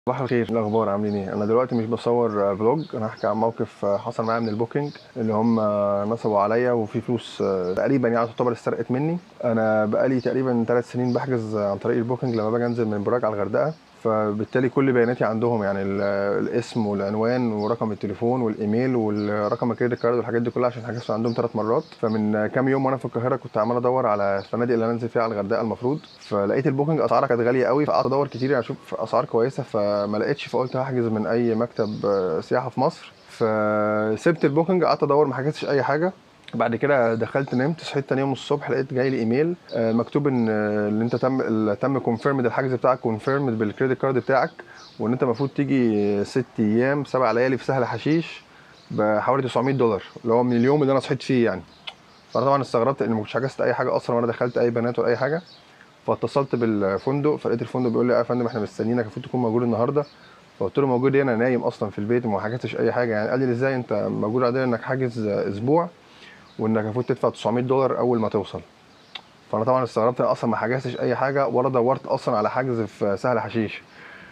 صباح الخير إيه الاخبار عاملين ايه انا دلوقتي مش بصور فلوج انا هحكي عن موقف حصل معايا من البوكينج اللي هم نصبوا عليا وفي فلوس تقريبا يعني تعتبر اتسرقت مني انا بقالي تقريبا ثلاث سنين بحجز عن طريق البوكينج لما باجي انزل من براك على الغردقه فبالتالي كل بياناتي عندهم يعني الاسم والعنوان ورقم التليفون والايميل والرقم الكريدت كارد والحاجات دي كلها عشان حجزت عندهم ثلاث مرات فمن كام يوم وانا في القاهره كنت عمال ادور على الفنادق اللي انزل فيها على الغردقه المفروض فلقيت البوكينج اسعارها كانت غاليه قوي فقعدت ادور كتير يعني اشوف اسعار كويسه فما لقيتش فقلت هحجز من اي مكتب سياحه في مصر فسبت البوكينج قعدت ادور ما حجزتش اي حاجه بعد كده دخلت نمت صحيت تاني يوم الصبح لقيت جاي لي ايميل مكتوب ان اللي انت تم تم كونفيرمد الحجز بتاعك كونفيرمد بالكريدت كارد بتاعك وان انت المفروض تيجي ست ايام سبع ليالي في سهل حشيش بحوالي 900 دولار اللي هو من اليوم اللي انا صحيت فيه يعني فانا طبعا استغربت ان ما كنتش حجزت اي حاجه اصلا وانا دخلت اي بيانات ولا اي حاجه فاتصلت بالفندق فلقيت الفندق بيقول لي يا فندم احنا مستنيينك المفروض تكون موجود النهارده فقلت له موجود ايه انا نايم اصلا في البيت وما حجزتش اي حاجه يعني قال لي ازاي انت موجود عندنا انك حاجز اسبوع وانك المفروض تدفع 900 دولار اول ما توصل فانا طبعا استغربت انا اصلا ما حجزتش اي حاجه ولا دورت اصلا على حجز في سهل حشيش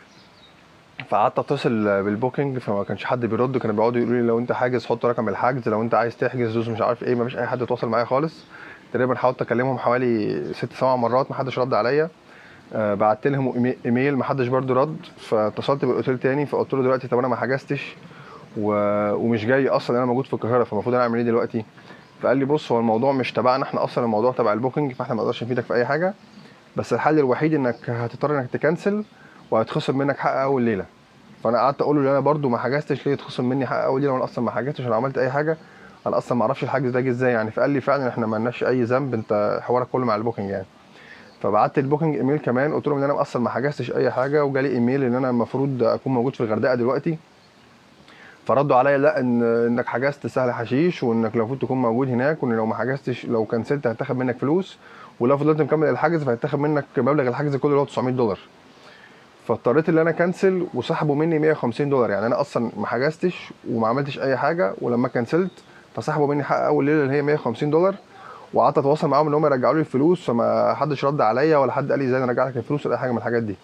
فقعدت اتصل بالبوكينج فما كانش حد بيرد كانوا بيقعدوا يقولوا لي لو انت حاجز حط رقم الحجز لو انت عايز تحجز دوس مش عارف ايه ما فيش اي حد اتواصل معايا خالص تقريبا حاولت اكلمهم حوالي ست سبع مرات ما حدش رد عليا آه بعت لهم ايميل ما حدش برده رد فاتصلت بالاوتيل تاني فقلت له دلوقتي طب انا ما حجزتش و... ومش جاي اصلا انا موجود في القاهره فالمفروض انا اعمل ايه دلوقتي فقال لي بص هو الموضوع مش تبعنا احنا اصلا الموضوع تبع البوكينج فاحنا ما نقدرش نفيدك في اي حاجه بس الحل الوحيد انك هتضطر انك تكنسل وهيتخصم منك حق اول ليله فانا قعدت اقول له انا برده ما حجزتش ليه يتخصم مني حق اول ليله وانا اصلا ما حجزتش ولا عملت اي حاجه انا اصلا ما اعرفش الحجز ده جه ازاي يعني فقال لي فعلا احنا ما لناش اي ذنب انت حوارك كله مع البوكينج يعني فبعت البوكينج ايميل كمان قلت لهم ان انا اصلا ما حجزتش اي حاجه وجالي ايميل ان انا المفروض اكون موجود في الغردقه دلوقتي فردوا عليا لا ان انك حجزت سهل حشيش وانك المفروض تكون موجود هناك وان لو ما حجزتش لو كنسلت هيتاخد منك فلوس ولو فضلت مكمل الحجز فهيتاخد منك مبلغ الحجز كله اللي هو 900 دولار فاضطريت ان انا كنسل وسحبوا مني 150 دولار يعني انا اصلا ما حجزتش وما عملتش اي حاجه ولما كنسلت فسحبوا مني حق اول ليله اللي هي 150 دولار وقعدت اتواصل معاهم ان هم يرجعوا لي الفلوس فما حدش رد عليا ولا حد قال لي ازاي ارجع لك الفلوس ولا اي حاجه من الحاجات دي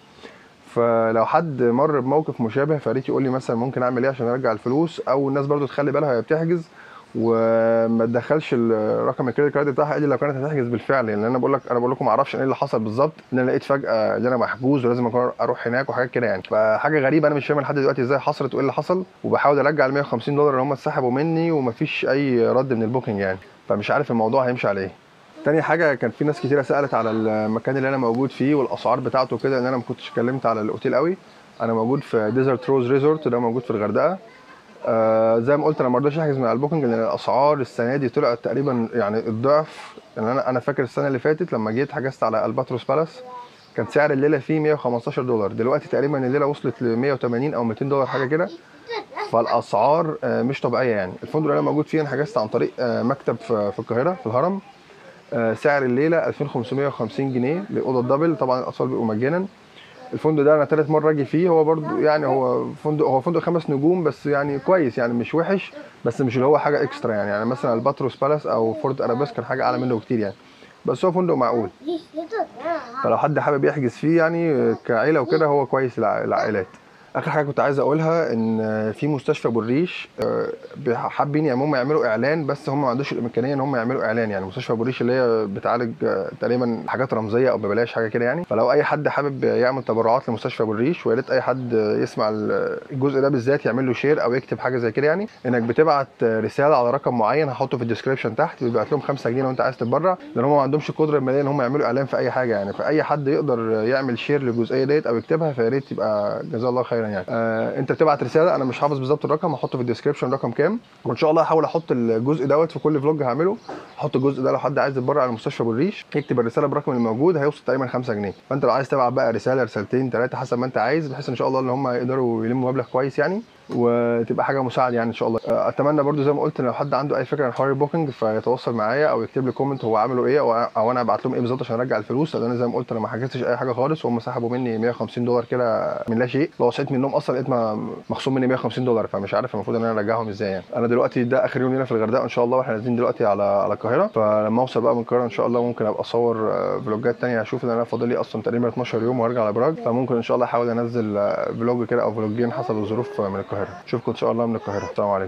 فلو حد مر بموقف مشابه فريت يقول لي مثلا ممكن اعمل ايه عشان ارجع الفلوس او الناس برضو تخلي بالها وهي بتحجز وما تدخلش الرقم الكريدت كارد بتاعها الا لو كانت هتحجز بالفعل لان انا بقول لك انا بقول لكم ما اعرفش ايه اللي حصل بالظبط ان انا لقيت فجاه ان انا محجوز ولازم اروح هناك وحاجات كده يعني فحاجه غريبه انا مش فاهم لحد دلوقتي ازاي حصلت وايه اللي حصل وبحاول ارجع ال 150 دولار اللي هم اتسحبوا مني ومفيش اي رد من البوكينج يعني فمش عارف الموضوع هيمشي على ايه تاني حاجة كان في ناس كتيرة سألت على المكان اللي أنا موجود فيه والأسعار بتاعته كده لأن أنا ما كنتش اتكلمت على الأوتيل قوي أنا موجود في ديزرت روز ريزورت ده موجود في الغردقة آه زي ما قلت انا ما رضيتش احجز من البوكينج لان الاسعار السنه دي طلعت تقريبا يعني الضعف يعني انا انا فاكر السنه اللي فاتت لما جيت حجزت على الباتروس بالاس كان سعر الليله فيه 115 دولار دلوقتي تقريبا الليله وصلت ل 180 او 200 دولار حاجه كده فالاسعار آه مش طبيعيه يعني الفندق اللي انا موجود فيه انا حجزت عن طريق آه مكتب في القاهره في الهرم سعر الليله 2550 جنيه لاوضه الدبل طبعا الاطفال بيبقوا مجانا الفندق ده انا تالت مره اجي فيه هو برضو يعني هو فندق هو فندق خمس نجوم بس يعني كويس يعني مش وحش بس مش اللي هو حاجه اكسترا يعني يعني مثلا الباتروس بالاس او فورت ارابيس كان حاجه اعلى منه بكتير يعني بس هو فندق معقول فلو حد حابب يحجز فيه يعني كعيله وكده هو كويس للعائلات اخر حاجه كنت عايز اقولها ان في مستشفى بالريش حابين يعني هم يعملوا اعلان بس هم ما عندوش الامكانيه ان هم يعملوا اعلان يعني مستشفى بالريش اللي هي بتعالج تقريبا حاجات رمزيه او ببلاش حاجه كده يعني فلو اي حد حابب يعمل تبرعات لمستشفى بالريش ويا ريت اي حد يسمع الجزء ده بالذات يعمل له شير او يكتب حاجه زي كده يعني انك بتبعت رساله على رقم معين هحطه في الديسكربشن تحت بيبعت لهم 5 جنيه لو انت عايز تتبرع لان هم ما عندهمش القدره الماليه ان هم يعملوا اعلان في اي حاجه يعني فاي حد يقدر يعمل شير للجزئيه ديت او يكتبها فيا ريت يبقى جزاه الله خيرا يعني آه انت بتبعت رساله انا مش حافظ بالظبط الرقم هحطه في الديسكربشن رقم كام وان شاء الله هحاول احط الجزء دوت في كل فلوج هعمله احط الجزء ده لو حد عايز يتبرع على مستشفى بالريش يكتب الرساله بالرقم الموجود هيوصل تقريبا 5 جنيه فانت لو عايز تبعت بقى رساله رسالتين ثلاثه حسب ما انت عايز بحيث ان شاء الله ان هم يقدروا يلموا مبلغ كويس يعني وتبقى حاجه مساعده يعني ان شاء الله آه، اتمنى برضو زي ما قلت ان لو حد عنده اي فكره عن حوار البوكينج فيتواصل معايا او يكتب لي كومنت هو عمله ايه او او انا ابعت لهم ايه بالظبط عشان ارجع الفلوس لان انا زي ما قلت انا ما حجزتش اي حاجه خالص وهم سحبوا مني 150 دولار كده من لا شيء لو صحيت من النوم اصلا لقيت ما- مخصوم مني 150 دولار فمش عارف المفروض ان انا ارجعهم ازاي يعني انا دلوقتي ده اخر يوم لينا في الغردقه ان شاء الله واحنا نازلين دلوقتي على على القاهره فلما اوصل بقى من القاهره ان شاء الله ممكن ابقى اصور آه، فلوجات تانية هشوف ان انا فاضل لي اصلا تقريبا 12 يوم وارجع على براج فممكن ان شاء الله احاول انزل آه، فلوج كده او فلوجين حسب الظروف آه، من القاهره اشوفكم ان شاء الله من القاهره السلام عليكم